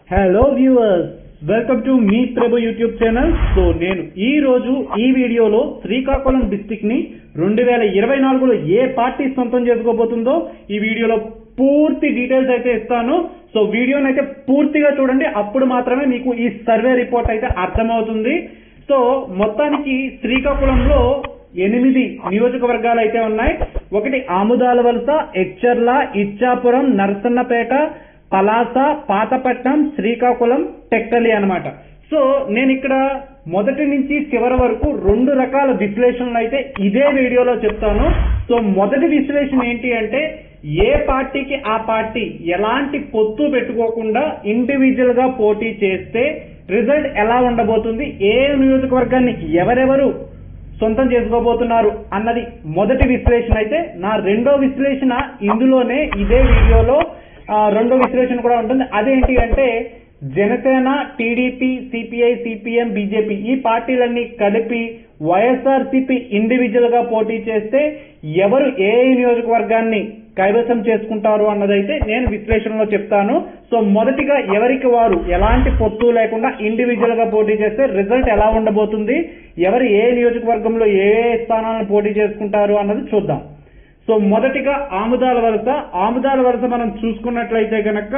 hello viewers welcome to మీ Prabhu YouTube channel so నేను ఈ రోజు ఈ వీడియోలో శ్రీకాకుళం డిస్టిక్ ని రెండు వేల ఇరవై నాలుగులో ఏ పార్టీ సొంతం చేసుకోబోతుందో ఈ వీడియోలో పూర్తి డీటెయిల్స్ అయితే ఇస్తాను సో వీడియోని అయితే పూర్తిగా చూడండి అప్పుడు మాత్రమే మీకు ఈ సర్వే రిపోర్ట్ అయితే అర్థమవుతుంది సో మొత్తానికి శ్రీకాకుళంలో ఎనిమిది నియోజకవర్గాలు అయితే ఉన్నాయి ఒకటి ఆముదాల వలస ఎచ్చర్ల ఇచ్చాపురం నరసన్నపేట పలాస పాతపట్నం శ్రీకాకుళం టెక్కలి అన్నమాట సో నేను ఇక్కడ మొదటి నుంచి చివరి వరకు రెండు రకాల విశ్లేషణలు అయితే ఇదే వీడియోలో చెప్తాను సో మొదటి విశ్లేషణ ఏంటి అంటే ఏ పార్టీకి ఆ పార్టీ ఎలాంటి పొత్తు పెట్టుకోకుండా ఇండివిజువల్ గా పోటీ చేస్తే రిజల్ట్ ఎలా ఉండబోతుంది ఏ నియోజకవర్గాన్ని ఎవరెవరు సొంతం చేసుకోబోతున్నారు అన్నది మొదటి విశ్లేషణ అయితే నా రెండో విశ్లేషణ ఇందులోనే ఇదే వీడియోలో ఆ, రెండో విశ్లేషణ కూడా ఉంటుంది అదేంటి అంటే Janasena TDP CPI CPM BJP ఈ పార్టీలన్నీ కలిపి వైఎస్ఆర్సీపీ ఇండివిజువల్ గా పోటీ చేస్తే ఎవరు ఏ ఏ నియోజకవర్గాన్ని కైవసం చేసుకుంటారు అన్నదైతే నేను విశ్లేషణలో చెప్తాను సో మొదటిగా ఎవరికి వారు ఎలాంటి పొత్తు లేకుండా ఇండివిజువల్ గా పోటీ చేస్తే రిజల్ట్ ఎలా ఉండబోతుంది ఎవరు ఏ నియోజకవర్గంలో ఏ ఏ స్థానాలను పోటీ చేసుకుంటారు అన్నది చూద్దాం సో మొదటిగా ఆముదాల వలస ఆముదాల వలస మనం చూసుకున్నట్లయితే గనక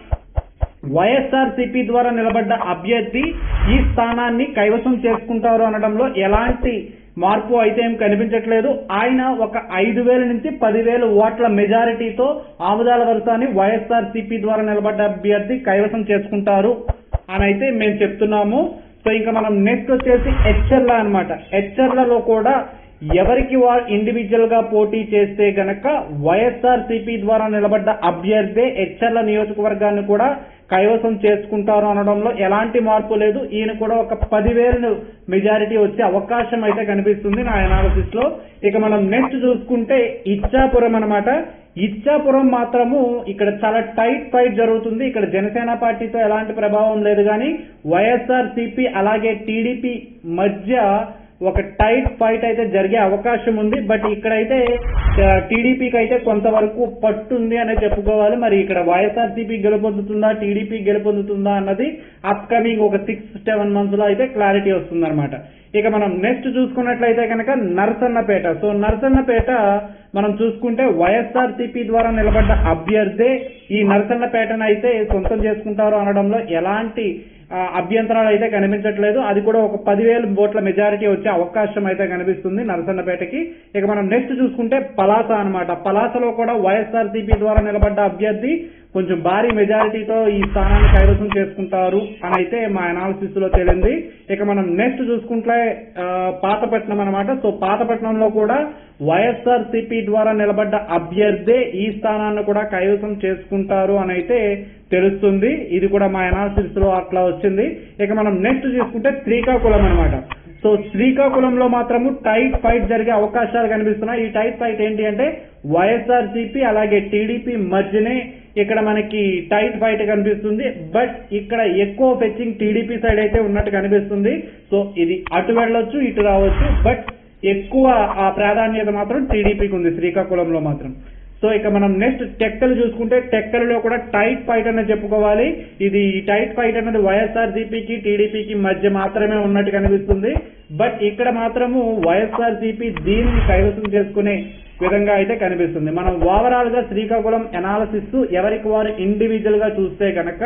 వైఎస్ఆర్ సిపి ద్వారా నిలబడ్డ అభ్యర్థి ఈ స్థానాన్ని కైవసం చేసుకుంటారు అనడంలో ఎలాంటి మార్పు అయితే ఏం కనిపించట్లేదు ఆయన ఒక ఐదు వేల నుంచి పదివేల ఓట్ల మెజారిటీతో ఆముదాల వలసని వైఎస్ఆర్ సిపి ద్వారా నిలబడ్డ అభ్యర్థి కైవసం చేసుకుంటారు అని అయితే మేము చెప్తున్నాము సో ఇంకా మనం నెక్స్ట్ వచ్చేసి హెచ్ఎర్ల అన్నమాట హెచ్ఎర్లలో కూడా ఎవరికి వారు ఇండివిజువల్ గా పోటీ చేస్తే గనక వైఎస్ఆర్ సిపి ద్వారా నిలబడ్డ అభ్యర్థే హెచ్ఎర్ల నియోజకవర్గాన్ని కూడా కైవసం చేసుకుంటారు అనడంలో ఎలాంటి మార్పు లేదు ఈయన కూడా ఒక పదివేలు మెజారిటీ వచ్చే అవకాశం అయితే కనిపిస్తుంది నా అనాలిసిస్ లో ఇక మనం నెక్స్ట్ చూసుకుంటే ఇచ్చాపురం అన్నమాట ఇచ్చాపురం మాత్రము ఇక్కడ చాలా టైట్ ఫైట్ జరుగుతుంది ఇక్కడ జనసేన పార్టీతో ఎలాంటి ప్రభావం లేదు కానీ వైఎస్ఆర్ సిపి అలాగే టీడీపీ మధ్య ఒక టైట్ ఫైట్ అయితే జరిగే అవకాశం ఉంది బట్ ఇక్కడైతే టీడీపీకి అయితే కొంతవరకు పట్టుంది అనే చెప్పుకోవాలి మరి ఇక్కడ వైఎస్ఆర్సీపీ గెలుపొందుతుందా టీడీపీ గెలుపొందుతుందా అన్నది అప్కమింగ్ ఒక సిక్స్ సెవెన్ మంత్స్ లో అయితే క్లారిటీ వస్తుందన్నమాట ఇక మనం నెక్స్ట్ చూసుకున్నట్లయితే కనుక నరసన్నపేట సో నరసన్నపేట మనం చూసుకుంటే వైఎస్ఆర్సీపీ ద్వారా నిలబడ్డ అభ్యర్థే ఈ నరసన్నపేటను అయితే సొంతం చేసుకుంటారు అనడంలో ఎలాంటి ఆ, అభ్యంతరాలు అయితే కనిపించట్లేదు అది కూడా ఒక పదివేల ఓట్ల మెజారిటీ వచ్చే అవకాశం అయితే కనిపిస్తుంది నరసన్నపేటకి ఇక మనం నెక్స్ట్ చూసుకుంటే పలాస అన్నమాట పలాసలో కూడా వైఎస్ఆర్సీపీ ద్వారా నిలబడ్డ అభ్యర్థి కొంచెం భారీ మెజారిటీతో ఈ స్థానాన్ని కైవసం చేసుకుంటారు అని అయితే మా అనాలిసిస్ లో తేలింది ఇక మనం నెక్స్ట్ చూసుకుంటే ఆ, పాతపట్నం అన్నమాట సో పాతపట్నంలో కూడా వైఎస్ఆర్ సిపి ద్వారా నిలబడ్డ అభ్యర్థే ఈ స్థానాన్ని కూడా కైవసం చేసుకుంటారు అని అయితే తెలుస్తుంది ఇది కూడా మా అనాలిసిస్ లో అట్లా వచ్చింది ఇక మనం నెక్స్ట్ చూసుకుంటే శ్రీకాకుళం అన్నమాట సో శ్రీకాకుళంలో మాత్రము టైట్ ఫైట్ జరిగే అవకాశాలు కనిపిస్తున్నాయి ఈ టైట్ ఫైట్ ఏంటి అంటే వైఎస్ఆర్ సిపి అలాగే టీడీపీ మధ్యనే ఇక్కడ మనకి టైట్ ఫైట్ కనిపిస్తుంది బట్ ఇక్కడ ఎక్కువ ఫెచ్చింగ్ టీడీపీ సైడ్ అయితే ఉన్నట్టు కనిపిస్తుంది సో ఇది అటు వెళ్ళొచ్చు ఇటు రావచ్చు బట్ ఎక్కువ ఆ ప్రాధాన్యత మాత్రం టీడీపీకి ఉంది శ్రీకాకుళంలో మాత్రం సో ఇక మనం నెక్స్ట్ టెక్కలు చూసుకుంటే టెక్కలలో కూడా టైట్ ఫైట్ అనేది చెప్పుకోవాలి ఇది ఈ టైట్ ఫైట్ అనేది వైఎస్ఆర్ సిపికి టీడీపీకి మధ్య మాత్రమే ఉన్నట్టు కనిపిస్తుంది బట్ ఇక్కడ మాత్రము వైఎస్ఆర్ సిపి దీనిని కైవసం చేసుకునే విధంగా అయితే కనిపిస్తుంది మనం ఓవరాల్ గా శ్రీకాకుళం ఎనాలసిస్ ఎవరికి వారు ఇండివిజువల్ గా చూస్తే కనుక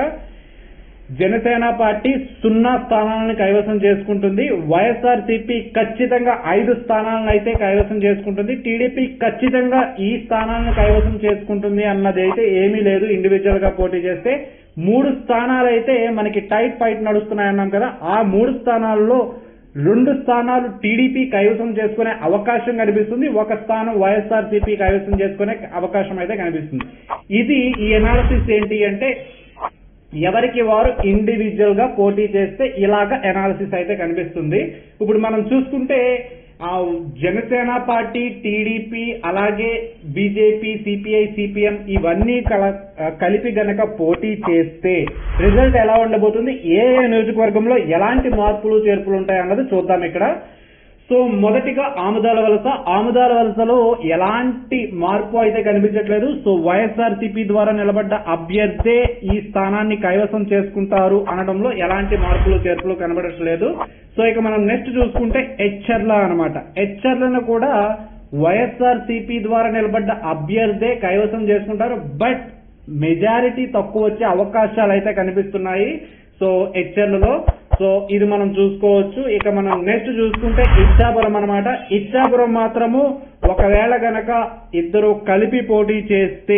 జనసేన పార్టీ సున్నా స్థానాలను కైవసం చేసుకుంటుంది వైఎస్ఆర్ సిపి ఖచ్చితంగా ఐదు స్థానాలను అయితే కైవసం చేసుకుంటుంది టీడీపీ ఖచ్చితంగా ఈ స్థానాలను కైవసం చేసుకుంటుంది అన్నది అయితే ఏమీ లేదు ఇండివిజువల్ గా పోటీ చేస్తే మూడు స్థానాలు అయితే మనకి టైట్ ఫైట్ నడుస్తున్నాయన్నాం కదా ఆ మూడు స్థానాల్లో రెండు స్థానాలు టీడీపీ కైవసం చేసుకునే అవకాశం కనిపిస్తుంది ఒక స్థానం వైఎస్ఆర్ సిపి కైవసం చేసుకునే అవకాశం అయితే కనిపిస్తుంది ఇది ఈ ఎనాలిసిస్ ఏంటి అంటే ఎవరికి వారు ఇండివిజువల్ గా పోటీ చేస్తే ఇలాగ ఎనాలిసిస్ అయితే కనిపిస్తుంది ఇప్పుడు మనం చూసుకుంటే ఆ జనసేన పార్టీ టీడీపీ అలాగే బీజేపీ సిపిఐ సిపిఎం ఇవన్నీ కల- కలిపి గనక పోటీ చేస్తే రిజల్ట్ ఎలా ఉండబోతుంది ఏ ఏ నియోజకవర్గంలో ఎలాంటి మార్పులు చేర్పులు ఉంటాయి అన్నది చూద్దాం ఇక్కడ సో సో మొదటిగా ఆముదాల వలస ఆముదాల వలసలో ఎలాంటి మార్పు అయితే కనిపించట్లేదు సో వైఎస్ఆర్ సిపి ద్వారా నిలబడ్డ అభ్యర్థే ఈ స్థానాన్ని కైవసం చేసుకుంటారు అనడంలో ఎలాంటి మార్పులు చేర్పులు కనబడట్లేదు సో ఇక మనం నెక్స్ట్ చూసుకుంటే హెచ్ఆర్ల అనమాట హెచ్ఆర్లను కూడా వైఎస్ఆర్ సిపి ద్వారా నిలబడ్డ అభ్యర్థే కైవసం చేసుకుంటారు బట్ మెజారిటీ తక్కువ వచ్చే అవకాశాలు అయితే కనిపిస్తున్నాయి సో హెచ్ఎర్లలో సో ఇది మనం చూసుకోవచ్చు ఇక మనం నెక్స్ట్ చూసుకుంటే ఇచ్చాపురం అనమాట ఇచ్చాపురం మాత్రము ఒకవేళ గనక ఇద్దరు కలిపి పోటీ చేస్తే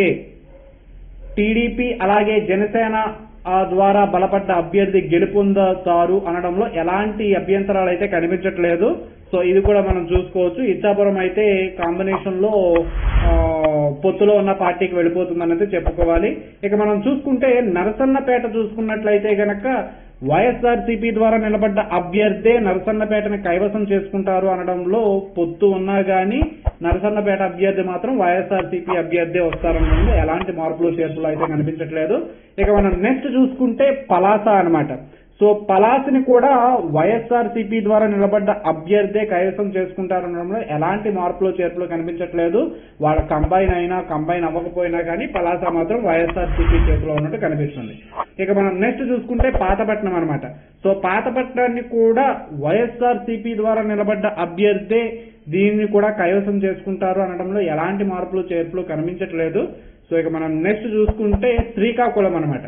టీడీపీ అలాగే జనసేన ఆ ద్వారా బలపడ్డ అభ్యర్థి గెలుపొందుతారు అనడంలో ఎలాంటి అభ్యంతరాలు అయితే కనిపించట్లేదు సో ఇది కూడా మనం చూసుకోవచ్చు ఇచ్చాపురం అయితే కాంబినేషన్ లో ఆ, పొత్తులో ఉన్న పార్టీకి వెళ్ళిపోతుందనైతే చెప్పుకోవాలి ఇక మనం చూసుకుంటే నరసన్నపేట చూసుకున్నట్లయితే గనక వైఎస్ఆర్సీపీ ద్వారా నిలబడ్డ అభ్యర్థే నరసన్నపేటను కైవసం చేసుకుంటారు అనడంలో పొత్తు ఉన్నా గానీ నరసన్నపేట అభ్యర్థి మాత్రం వైఎస్ఆర్సీపీ అభ్యర్థే వస్తారనడంలో ఎలాంటి మార్పులు చేర్పులు అయితే కనిపించట్లేదు ఇక మనం నెక్స్ట్ చూసుకుంటే పలాస అన్నమాట సో పలాసిని కూడా వైఎస్ఆర్సీపీ ద్వారా నిలబడ్డ అభ్యర్థే కైవసం చేసుకుంటారనడంలో ఎలాంటి మార్పులు చేర్పులు కనిపించట్లేదు వాళ్ళ కంబైన్ అయినా కంబైన్ అవ్వకపోయినా కానీ పలాస మాత్రం వైఎస్ఆర్సీపీ చేతిలో ఉన్నట్టు కనిపిస్తుంది ఇక మనం నెక్స్ట్ చూసుకుంటే పాతపట్నం అన్నమాట సో పాతపట్నాన్ని కూడా వైఎస్ఆర్సీపీ ద్వారా నిలబడ్డ అభ్యర్థే దీన్ని కూడా కైవసం చేసుకుంటారు అనడంలో ఎలాంటి మార్పులు చేర్పులు కనిపించట్లేదు సో ఇక మనం నెక్స్ట్ చూసుకుంటే శ్రీకాకుళం అన్నమాట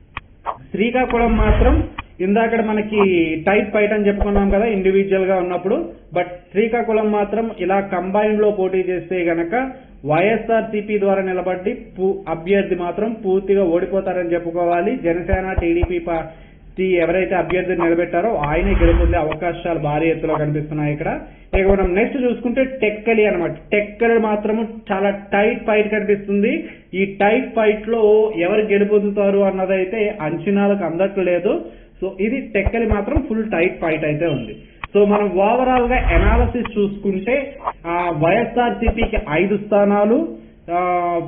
శ్రీకాకుళం మాత్రం ఇందాక మనకి టైప్ ఫైట్ అని చెప్పుకున్నాం కదా ఇండివిజువల్ గా ఉన్నప్పుడు బట్ శ్రీకాకుళం మాత్రం ఇలా కంబైన్ లో పోటీ చేస్తే గనక వైఎస్ఆర్ సిపి ద్వారా నిలబడి పు- అభ్యర్థి మాత్రం పూర్తిగా ఓడిపోతారని చెప్పుకోవాలి జనసేన టీడీపీ పార్టీ ఎవరైతే అభ్యర్థిని నిలబెట్టారో ఆయనే గెలుపొందే అవకాశాలు భారీ ఎత్తులో కనిపిస్తున్నాయి ఇక్కడ ఇక మనం నెక్స్ట్ చూసుకుంటే టెక్కలి అన్నమాట టెక్కలి మాత్రం చాలా టైట్ ఫైట్ కనిపిస్తుంది ఈ టైట్ ఫైట్ లో ఎవరు గెలుపొందుతారు అన్నదైతే అంచనాలకు అందట్లేదు సో ఇది టెక్కలి మాత్రం ఫుల్ టైట్ ఫైట్ అయితే ఉంది సో మనం ఓవరాల్ గా ఎనాలసిస్ చూసుకుంటే వైఎస్ఆర్ సిపికి ఐదు స్థానాలు ఆ,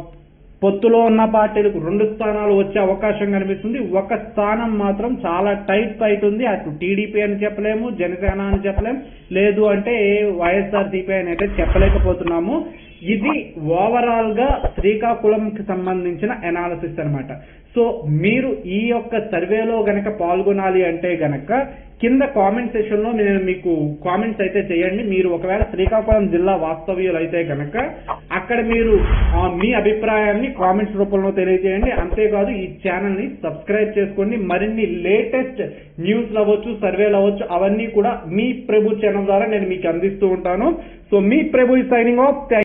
పొత్తులో ఉన్న పార్టీలకు రెండు స్థానాలు వచ్చే అవకాశం కనిపిస్తుంది ఒక స్థానం మాత్రం చాలా టైట్ ఫైట్ ఉంది అటు టీడీపీ అని చెప్పలేము జనసేన అని చెప్పలేము లేదు అంటే వైఎస్ఆర్ సిపి అని అయితే చెప్పలేకపోతున్నాము ఇది ఓవరాల్ గా శ్రీకాకుళంకి సంబంధించిన ఎనాలిసిస్ అన్నమాట సో మీరు ఈ యొక్క సర్వేలో గనక పాల్గొనాలి అంటే గనక కింద కామెంట్ సెషన్ లో నేను మీకు కామెంట్స్ అయితే చేయండి మీరు ఒకవేళ శ్రీకాకుళం జిల్లా వాస్తవ్యులు అయితే గనక అక్కడ మీరు ఆ, మీ అభిప్రాయాన్ని కామెంట్స్ రూపంలో తెలియజేయండి అంతేకాదు ఈ ఛానల్ ని సబ్స్క్రైబ్ చేసుకోండి మరిన్ని లేటెస్ట్ న్యూస్ అవ్వచ్చు సర్వేలు అవ్వచ్చు అవన్నీ కూడా మీ ప్రభు ఛానల్ ద్వారా నేను మీకు అందిస్తూ ఉంటాను సో మీ ప్రభు సైనింగ్ ఆఫ్